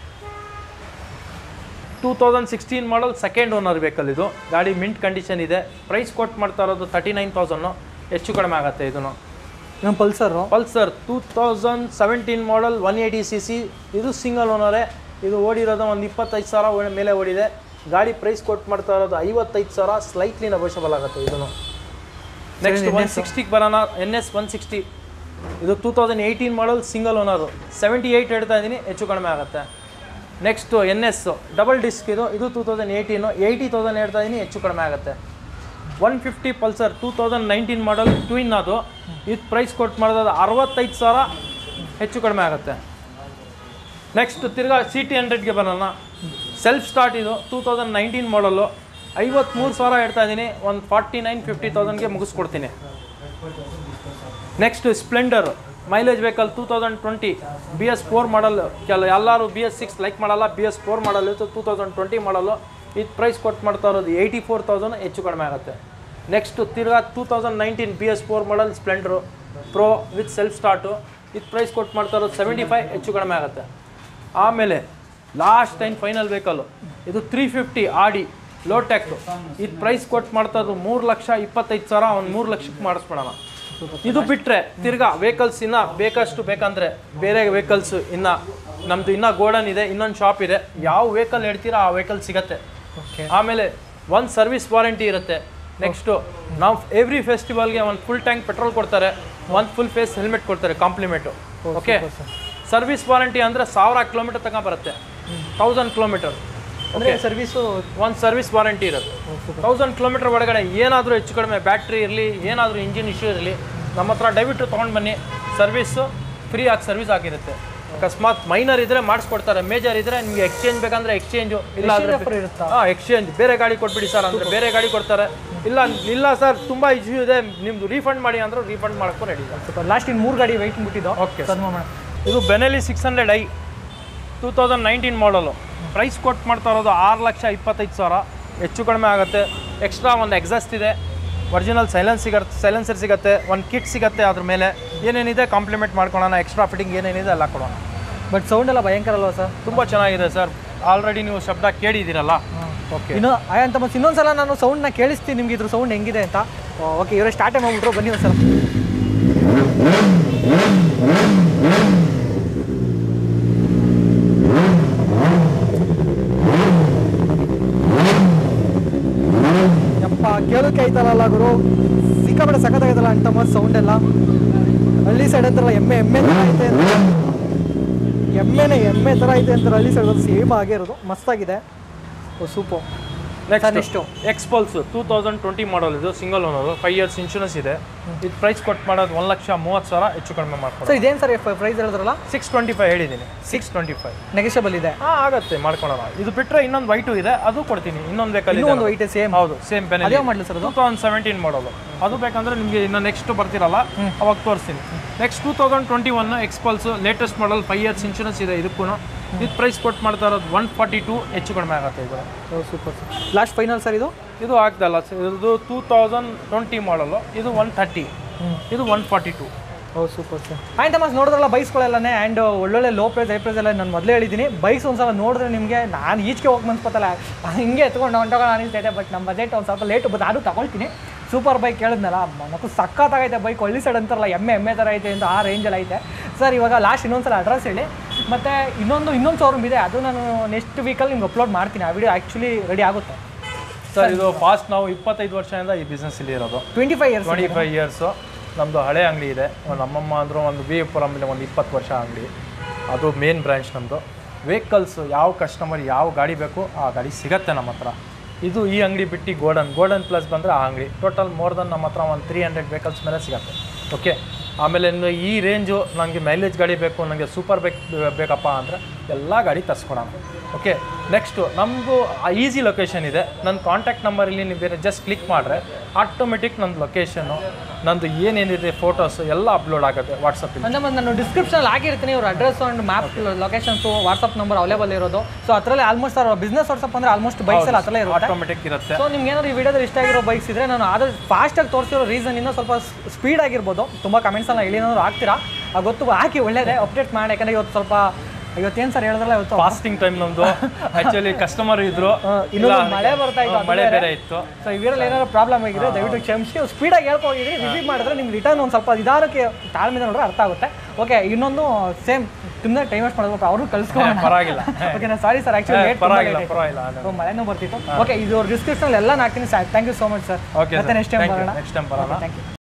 two thousand sixteen model second owner vehicle ಇದು ಗಾಡಿ mint condition ಇದೆ price ಕೊಟ್ಟು ಮಾಡ್ತಾ ಇರೋದು ತರ್ಟಿ ನೈನ್ ತೌಸಂಡು ಹೆಚ್ಚು ಕಡಿಮೆ ಆಗುತ್ತೆ ಇದನ್ನು ಇನ್ನೊಂದು Pulsar Pulsar two thousand seventeen model one eighty C C ಇದು ಸಿಂಗಲ್ ಓನರೇ ಇದು ಓಡಿರೋದು ಒಂದು ಇಪ್ಪತ್ತೈದು ಸಾವಿರ ಓ- ಮೇಲೆ ಓಡಿದೆ ಗಾಡಿ ಪ್ರೈಸ್ ಕೊಟ್ಟು ಮಾಡ್ತಾ ಇರೋದು ಐವತ್ತೈದು ಸಾವಿರ ಸ್ಲೈಟ್ಲಿ ನೆಗೋಷಬಲ್ ಆಗುತ್ತೆ ಇದನ್ನು ನೆಕ್ಸ್ಟ್ ಒನ್ ಸಿಕ್ಸ್ಟಿಗೆ ಬರೋಣ ಎನ್ ಎಸ್ ಒನ್ ಸಿಕ್ಸ್ಟಿ ಇದು two thousand eighteen model single owner seventy eight ಹೇಳ್ತಾ ಇದ್ದೀನಿ ಹೆಚ್ಚು ಕಡಿಮೆ ಆಗುತ್ತೆ next N S double disc ಇದು ಇದು two thousand eighteen eighty thousand ಹೇಳ್ತಾ ಇದ್ದೀನಿ ಹೆಚ್ಚು ಕಡಿಮೆ ಆಗುತ್ತೆ one fifty Pulsar two thousand nineteen model twin ಅದು ಇದು ಪ್ರೈಸ್ ಕೊಟ್ಟು ಮಾಡೋದು ಅರವತ್ತೈದು ಸಾವಿರ ಹೆಚ್ಚು ಕಡಿಮೆ ಆಗುತ್ತೆ ನೆಕ್ಸ್ಟ್ ತಿರ್ಗಾ ಸಿ ಟಿ ಹಂಡ್ರೆಡ್ಗೆ ಬರೋಣ ಸೆಲ್ಫ್ ಸ್ಟಾರ್ಟ್ ಇದು ಟೂ ತೌಸಂಡ್ ನೈನ್ಟೀನ್ ಮಾಡಲು ಐವತ್ತ್ಮೂರು ಸಾವಿರ ಹೇಳ್ತಾ ಇದ್ದೀನಿ ಒಂದು ಫಾರ್ಟಿ ನೈನ್ ಫಿಫ್ಟಿ ತೌಸಂಡ್ಗೆ ಮುಗಿಸ್ಕೊಡ್ತೀನಿ next Splendor mileage vehicle two thousand twenty B S four model ಕೆಲ ಎಲ್ಲರೂ ಬಿ ಎಸ್ ಸಿಕ್ಸ್ ಲೈಕ್ ಮಾಡಲ್ಲ ಬಿ ಎಸ್ ಫೋರ್ ಮಾಡಲ್ ಇತ್ತು ಟೂ ತೌಸಂಡ್ ಟ್ವೆಂಟಿ ಮಾಡಲು ಇದು ಪ್ರೈಸ್ ಕೊಟ್ಟು ಮಾಡ್ತಾ ಇರೋದು ಏಯ್ಟಿ ಫೋರ್ ತೌಸಂಡ್ ಹೆಚ್ಚು ಕಡಿಮೆ ಆಗುತ್ತೆ ನೆಕ್ಸ್ಟ್ ತಿರ್ಗಾ two thousand nineteen B S four model Splendor pro with self start ಇದು ಪ್ರೈಸ್ ಕೊಟ್ಟು ಮಾಡ್ತಾ ಇರೋದು ಸೆವೆಂಟಿ ಫೈವ್ ಹೆಚ್ಚು ಕಡಿಮೆ ಆಗುತ್ತೆ ಆಮೇಲೆ ಲಾಸ್ಟ್ ಟೈಮ್ ಫೈನಲ್ ವೆಹಿಕಲ್ಲು ಇದು ತ್ರೀ ಫಿಫ್ಟಿ ಆಡಿ ಲೋ ಟ್ಯಾಕ್ಟು ಇದು ಪ್ರೈಸ್ ಕೊಟ್ಟು ಮಾಡ್ತಾ ಇರೋದು ಮೂರು ಲಕ್ಷ ಇಪ್ಪತ್ತೈದು ಸಾವಿರ ಒಂದು ಮೂರು ಲಕ್ಷಕ್ಕೆ ಮಾಡಿಸ್ಬಿಡೋಣ ಇದು ಬಿಟ್ಟರೆ ತಿರ್ಗಾ ವೆಹಿಕಲ್ಸ್ ಇನ್ನ ಬೇಕಷ್ಟು ಬೇಕಂದ್ರೆ ಬೇರೆ ವೆಹಿಕಲ್ಸ್ ಇನ್ನ ನಮ್ದು ಇನ್ನ ಗೋಡನ್ ಇದೆ ಇನ್ನೊಂದು ಶಾಪ್ ಇದೆ ಯಾವ ವೆಹಿಕಲ್ ಹೇಳ್ತೀರಾ ಆ ವೆಹಿಕಲ್ ಸಿಗತ್ತೆ ಓಕೆ ಆಮೇಲೆ ಒಂದು ಸರ್ವಿಸ್ ವಾರಂಟಿ ಇರುತ್ತೆ ನೆಕ್ಸ್ಟು ನಾವು ಎವ್ರಿ ಫೆಸ್ಟಿವಲ್ಗೆ ಒಂದು ಫುಲ್ ಟ್ಯಾಂಕ್ ಪೆಟ್ರೋಲ್ ಕೊಡ್ತಾರೆ ಒಂದು ಫುಲ್ ಫೇಸ್ ಹೆಲ್ಮೆಟ್ ಕೊಡ್ತಾರೆ ಕಾಂಪ್ಲಿಮೆಂಟು ಓಕೆ ಸರ್ವಿಸ್ ವಾರಂಟಿ ಅಂದರೆ ಸಾವಿರ ಕಿಲೋಮೀಟರ್ ತನಕ ಬರುತ್ತೆ ತೌಸಂಡ್ ಕಿಲೋಮೀಟರ್ ಅಂದರೆ ಸರ್ವಿಸು ಒಂದು ಸರ್ವಿಸ್ ವಾರಂಟಿ ಇರುತ್ತೆ ತೌಸಂಡ್ ಕಿಲೋಮೀಟರ್ ಒಳಗಡೆ ಏನಾದರೂ ಹೆಚ್ಚು ಕಡಿಮೆ ಬ್ಯಾಟ್ರಿ ಇರಲಿ ಏನಾದರೂ ಇಂಜಿನ್ ಇಶ್ಯೂ ಇರಲಿ ನಮ್ಮ ಹತ್ರ ದಯವಿಟ್ಟು ತೊಗೊಂಡು ಬನ್ನಿ ಸರ್ವಿಸ್ಸು ಫ್ರೀ ಆಗಿ ಸರ್ವಿಸ್ ಆಗಿರುತ್ತೆ ಅಕಸ್ಮಾತ್ ಮೈನರ್ ಇದ್ರೆ ಮಾಡಿಸ್ಕೊಡ್ತಾರೆ ಮೇಜರ್ ಇದ್ರೆ ನಿಮ್ಗೆ ಎಕ್ಸ್ಚೇಂಜ್ ಬೇಕಂದ್ರೆ ಎಕ್ಸ್ಚೇಂಜು ಇಲ್ಲ Exchange offer ಇರುತ್ತಾ? ಹಾಂ ಎಕ್ಸ್ಚೇಂಜ್ ಬೇರೆ ಗಾಡಿ ಕೊಟ್ಬಿಡಿ ಸರ್ ಅಂದ್ರೆ ಬೇರೆ ಗಾಡಿ ಕೊಡ್ತಾರೆ ಇಲ್ಲ ಇಲ್ಲ ಸರ್ ತುಂಬಾ ಇಶ್ಯೂ ಇದೆ ನಿಮ್ದು ರೀಫಂಡ್ ಮಾಡಿ ಅಂದ್ರೆ ರೀಫಂಡ್ ಮಾಡಕ್ಕೂ ರೆಡಿ ಇದೆ ಸೂಪರ್ ಲಾಸ್ಟ್ ಇನ್ನು ಮೂರು ಗಾಡಿ ವೆಯ್ಟ್ ಬಿಟ್ಟಿದ್ದು Okay, ಕನ್ಫರ್ಮ್ ಮಾಡೋಣ ಇದು Benelli six hundred I two thousand nineteen model price ಕೊಟ್ಟು ಮಾಡ್ತಾ ಇರೋದು ಆರು ಲಕ್ಷ ಇಪ್ಪತ್ತೈದು ಸಾವಿರ ಹೆಚ್ಚು ಕಡಿಮೆ ಆಗುತ್ತೆ ಎಕ್ಸ್ಟ್ರಾ ಒಂದು ಎಕ್ಸಾಸ್ಟ್ ಇದೆ ಒರಿಜಿನಲ್ ಸೈಲೆನ್ಸ್ ಸಿಗತ್ತೆ ಸೈಲೆನ್ಸರ್ ಸಿಗುತ್ತೆ ಒಂದು ಕಿಟ್ ಸಿಗುತ್ತೆ ಅದ್ರ ಮೇಲೆ ಏನೇನಿದೆ ಕಾಂಪ್ಲಿಮೆಂಟ್ ಮಾಡ್ಕೊಳ್ಳೋಣ ಎಕ್ಸ್ಟ್ರಾ ಫಿಟ್ಟಿಂಗ್ ಏನೇನಿದೆ ಎಲ್ಲ ಕೊಡೋಣ ಬಟ್ ಸೌಂಡ್ ಎಲ್ಲ ಭಯಂಕರ ಅಲ್ವಾ ಸರ್ ತುಂಬ ಚೆನ್ನಾಗಿದೆ ಸರ್ ಆಲ್ರೆಡಿ ನೀವು ಶಬ್ದ ಕೇಳಿದ್ದೀರಲ್ಲ ಓಕೆ ಇನ್ನು ಅಂತ ಮತ್ತೆ ಇನ್ನೊಂದ್ಸಲ ನಾನು ಸೌಂಡ್ನ ಕೇಳಿಸ್ತೀನಿ ನಿಮ್ಗೆ ಇದ್ರ ಸೌಂಡ್ ಹೆಂಗಿದೆ ಅಂತ ಓಕೆ ಇವರೇ ಸ್ಟಾರ್ಟೇ ಮಾಡ್ಬಿಟ್ರು ಬನ್ನಿ ಒಂದ್ಸಲ ಯಪ್ಪ ಕೇಳೋಕೆ ಐತಲ್ಲ ಗುರು ಸಿಕ್ಕಾಪಟ್ಟೆ ಸಖತ್ತಾಗೈತಲ್ಲ ಅಂಟಮ್ಮ ಸೌಂಡ್ ಎಲ್ಲ ಹಳ್ಳಿ ಸೈಡ್ ಅಂತಾರಲ್ಲ ಎಮ್ಮೆ ಎಮ್ಮೆ ಥರ ಐತೆ ಅಂತ ಎಮ್ಮೆನೇ ಎಮ್ಮೆ ಥರ ಐತೆ ಅಂತಾರೆ ಹಳ್ಳಿ ಸೈಡ್ ಸೇಮ್ ಆಗೇ ಇರೋದು ಮಸ್ತಾಗಿದೆ ಓ ಸೂಪು ನೆಕ್ಸ್ಟ್ ಎಷ್ಟು Xpulse two thousand twenty model ಇದು single owner five years insurance ಇದೆ ಇದು ಪ್ರೈಸ್ ಕೊಟ್ಟು ಮಾಡೋದು ಒಂದು ಲಕ್ಷ ಮೂವತ್ತು ಸಾವಿರ ಹೆಚ್ಚು ಕಡಿಮೆ ಮಾಡ್ಕೊಡೋಣ ಸರ್ ಇದೇನು ಸರ್ ಪ್ರೈಸ್ ಹೇಳಿದ್ರಲ್ಲ ಸಿಕ್ಸ್ ಟ್ವೆಂಟಿ ಫೈವ್ ಹೇಳಿದ್ದೀನಿ ಸಿಕ್ಸ್ ಟ್ವೆಂಟಿ ಫೈವ್ ನೆಗೆಷಬಲ್ ಇದೆ ಹಾಂ ಆಗುತ್ತೆ ಮಾಡ್ಕೊಳೋಣ ಇದು ಬಿಟ್ಟರೆ ಇನ್ನೊಂದು ವೈಟು ಇದೆ ಅದು ಕೊಡ್ತೀನಿ ಇನ್ನೊಂದು ಬೇಕಲ್ಲಿ ಇನ್ನೂ ಒಂದು ವೈಟ್ ಸೇಮ್ ಹೌದು ಸೇಮ್ ಪೆನ್ ಅದೇ ಮಾಡಲಿ ಸರ್ ಅದು ಟೂ ತೌಸಂಡ್ ಸೆವೆಂಟೀನ್ ಮಾಡೋದು ಅದು ಬೇಕಂದ್ರೆ ನಿಮಗೆ ಇನ್ನು ನೆಕ್ಸ್ಟ್ ಬರ್ತಿರಲ್ಲ ಅವಾಗ ತೋರಿಸ್ತೀನಿ next two thousand twenty one Xpulse latest model five years insurance ಇದೆ ಇದಕ್ಕೂ ಇದು ಪ್ರೈಸ್ ಕೊಟ್ಟು ಮಾಡ್ತಾ ಇರೋದು ಒನ್ ಫಾರ್ಟಿ ಟು ಹೆಚ್ಚು ಕಡಿಮೆ ಆಗುತ್ತೆ ಇದು super sir last final sir ಇದು ಇದು ಆಗ್ತಲ್ಲ ಇದು ಟೂ ತೌಸಂಡ್ ಟ್ವೆಂಟಿ ಮಾಡಲು ಇದು ಒನ್ ಥರ್ಟಿ ಇದು one forty to oh super sir and ತಮ್ಮ ನೋಡಿದ್ರಲ್ಲ ಬೈಕ್ಸ್ಗಳೆಲ್ಲನೇ ಆ್ಯಂಡ್ ಒಳ್ಳೊಳ್ಳೆ ಲೋ ಪ್ರೈಸ್ ಹೈ ಪ್ರೈಸ್ ಎಲ್ಲ ನಾನು ಮೊದಲೇ ಹೇಳಿದ್ದೀನಿ ಬೈಕ್ಸ್ ಒಂದು ಸಲ ನೋಡಿದ್ರೆ ನಿಮಗೆ ನಾನು ಈಚೆಗೆ ಹೋಗಿ ಮನ್ಸ್ಕೊತಲ್ಲ ಹಿಂಗೆ ಎತ್ಕೊಂಡು ಹೊಂಟೋಗೋಣ ಅನಿಸ್ತೈತೆ ಬಟ್ ನಮ್ಮ ಬಜೆಟ್ ಒಂದು ಸ್ವಲ್ಪ ಲೇಟು ಬಟ್ ಅದು ತಗೊಳ್ತೀನಿ ಸೂಪರ್ ಬೈಕ್ ಕೇಳಿದ್ನಲ್ಲ ಮತ್ತು ಸಖತ್ತಾಗೈತೆ ಬೈಕ್ ಒಳ್ಳೆ ಸೈಡ್ ಅಂತಾರಲ್ಲ ಎಮ್ಮೆ ಎಮ್ಮೆ ಥರ ಐತೆ ಅಂತ ಆ ರೇಂಜಲ್ಲಿ ಐತೆ ಸರ್ ಇವಾಗ ಲಾಸ್ಟ್ ಇನ್ನೊಂದು ಸಲ ಅಡ್ರೆಸ್ ಹೇಳಿ ಮತ್ತು ಇನ್ನೊಂದು ಇನ್ನೊಂದು ಶೋರೂಮ್ ಇದೆ ಅದು ನಾನು ನೆಕ್ಸ್ಟ್ ವೀಕಲ್ಲಿ ನಿಮ್ಗೆ ಅಪ್ಲೋಡ್ ಮಾಡ್ತೀನಿ ಆ ವಿಡಿಯೋ ಆ್ಯಕ್ಚುಲಿ ರೆಡಿ ಆಗುತ್ತೆ ಸರ್ ಇದು ಫಾಸ್ಟ್ ನಾವು ಇಪ್ಪತ್ತೈದು ವರ್ಷದಿಂದ ಈ ಬಿಸ್ನೆಸ್ ಇಲ್ಲಿ ಇರೋದು twenty five years twenty five years ನಮ್ಮದು ಹಳೆ ಅಂಗಡಿ ಇದೆ ಒಂದು ನಮ್ಮಮ್ಮ ಅಂದರು ಒಂದು ವಿ ಪುರಮಲ್ಲಿ ಒಂದು ಇಪ್ಪತ್ತು ವರ್ಷ ಅಂಗಡಿ ಅದು ಮೇನ್ ಬ್ರ್ಯಾಂಚ್ ನಮ್ಮದು ವೆಹಿಕಲ್ಸ್ ಯಾವ ಕಸ್ಟಮರ್ ಯಾವ ಗಾಡಿ ಬೇಕು ಆ ಗಾಡಿ ಸಿಗತ್ತೆ ನಮ್ಮ ಹತ್ರ ಇದು ಈ ಅಂಗಡಿ ಬಿಟ್ಟು ಗೋಲ್ಡನ್ ಗೋಲ್ಡನ್ ಪ್ಲಸ್ ಬಂದರೆ ಆ ಅಂಗಡಿ ಟೋಟಲ್ ಮೋರ್ ದನ್ ನಮ್ಮ ಹತ್ರ ಒಂದು ತ್ರೀ ಹಂಡ್ರೆಡ್ ವೆಹಿಕಲ್ಸ್ ಮೇಲೆ ಸಿಗತ್ತೆ ಓಕೆ ಆಮೇಲೆ ಇನ್ನು ಈ ರೇಂಜು ನನಗೆ ಮೈಲೇಜ್ ಗಾಡಿ ಬೇಕು ನನಗೆ ಸೂಪರ್ ಬೇಕ್ ಬೇಕಪ್ಪ ಅಂದರೆ ಎಲ್ಲ ಗಾಡಿ ತರಿಸ್ಕೊಡೋಣ ಓಕೆ ನೆಕ್ಸ್ಟು ನಮಗೂ ಈಸಿ ಲೊಕೇಶನ್ ಇದೆ ನನ್ನ ಕಾಂಟ್ಯಾಕ್ಟ್ ನಂಬರಲ್ಲಿ ನೀವು ಬೇರೆ ಜಸ್ಟ್ ಕ್ಲಿಕ್ ಮಾಡಿದ್ರೆ ಆಟೋಮೆಟಿಕ್ ನನ್ನ ಲೊಕೇಶನ್ನು ನಂದು ಏನೇನಿದೆ ಫೋಟೋಸ್ ಎಲ್ಲ ಅಪ್ಲೋಡ್ ಆಗುತ್ತೆ ವಾಟ್ಸಪ್ಪಲ್ಲಿ ಅಂದ್ರೆ ಮತ್ತೆ ನಾನು ಡಿಸ್ಕ್ರಿಪ್ಷನ್ ಹಾಕಿರ್ತೀನಿ ಇವ್ರ address and map locations WhatsApp number available ಇರೋದು ಸೊ ಅದರಲ್ಲಿ ಆಲ್ಮೋಸ್ಟ್ ಅವ್ರ ಬಿಸ್ನೆಸ್ ವಾಟ್ಸಪ್ ಅಂದ್ರೆ ಆಲ್ಮೋಸ್ಟ್ ಬೈಕ್ಸ್ ಎಲ್ಲ ಅದರಲ್ಲೇ ಇರುತ್ತೆ ಆಟೋಮೆಟಿಕ್ ಇರುತ್ತೆ ಸೊ ನಿಮ್ಗೆ ಏನಾದ್ರು ಈ ವಿಡಿಯೋದಲ್ಲಿ ಇಷ್ಟ ಆಗಿರೋ ಬೈಕ್ಸ್ ಇದ್ರೆ ನಾನು ಆದಷ್ಟು ಫಾಸ್ಟಾಗಿ ತೋರಿಸಿರೋ ರೀಸನ್ ಇನ್ನೂ ಸ್ವಲ್ಪ ಸ್ಪೀಡ್ ಆಗಿರ್ಬೋದು ತುಂಬ ಕಮೆಂಟ್ಸ್ ಎಲ್ಲ ಏನೇನಾದ್ರು ಹಾಕ್ತೀರಾ ಆ ಗೊತ್ತು ಹಾಕಿ ಒಳ್ಳೇದೇ ಅಪ್ಡೇಟ್ ಮಾಡಿ ಯಾಕಂದ್ರೆ ಇವತ್ತು ಸ್ವಲ್ಪ ಇವತ್ತೇನು ಸರ್ ಹೇಳಿದ್ರಲ್ಲ ಇವತ್ತು ಫಾಸ್ಟಿಂಗ್ ಟೈಮ್ ನಮ್ದು ಆಕ್ಚುಲಿ ಕಸ್ಟಮರ್ ಇದ್ರು ಇನ್ನೊಂದು ಇಲ್ಲ, ಮಳೆ ಬರ್ತಾ ಇತ್ತು, ಹಾ, ಅದು ಮಳೆ ಬೇರೆ. ಬೇರೆ ಇತ್ತು ಸೊ ಈ ವಿಡಿಯೋಲಿ ಏನಾದ್ರು ಪ್ರಾಬ್ಲಮ್ ಆಗಿದೆ ದಯವಿಟ್ಟು ಕ್ಷಮಿಸಿ ಸ್ಪೀಡಾಗಿ ಹೇಳ್ಕೊಂಡಿದ್ರಿ ರಿಸೀವ್ ಮಾಡಿದ್ರೆ ನಿಮ್ಗೆ ರಿಟರ್ನ್ ಒಂದು ಸ್ವಲ್ಪ ನಿಧಾನಕ್ಕೆ ತಾಳ್ಮೆಯಿಂದ ನೋಡಿದ್ರೆ ಅರ್ಥ ಆಗುತ್ತೆ ಓಕೆ ಇನ್ನೊಂದು ಸೇಮ್ ತುಂಬ ಟೈಮ್ ವೇಸ್ಟ್ ಮಾಡೋದು ಅವರು ಕಳಿಸ್ಕೊಂಡು ಪರವಾಗಿಲ್ಲ ಓಕೆ ನಾನು ಸಾರಿ ಸರ್ ಆ್ಯಕ್ಚುಲಿ ಲೇಟ್ ಪರವಾಗಿಲ್ಲ ಪರವಾಗಿಲ್ಲ ಸೊ ಮಳೆನೂ ಬರ್ತಿತ್ತು ಓಕೆ ಇದು ಡಿಸ್ಕ್ರಿಪ್ಷನ್ ಎಲ್ಲ ಹಾಕ್ತೀನಿ sir thank you so much sir okay ಮತ್ತೆ ನೆಕ್ಸ್ಟ್ ಟೈಮ್ ಬರೋಣ ನೆಕ್ಸ್ಟ್ ಟೈಮ್ ಬರೋಣ ಥ್ಯಾಂಕ್ ಯು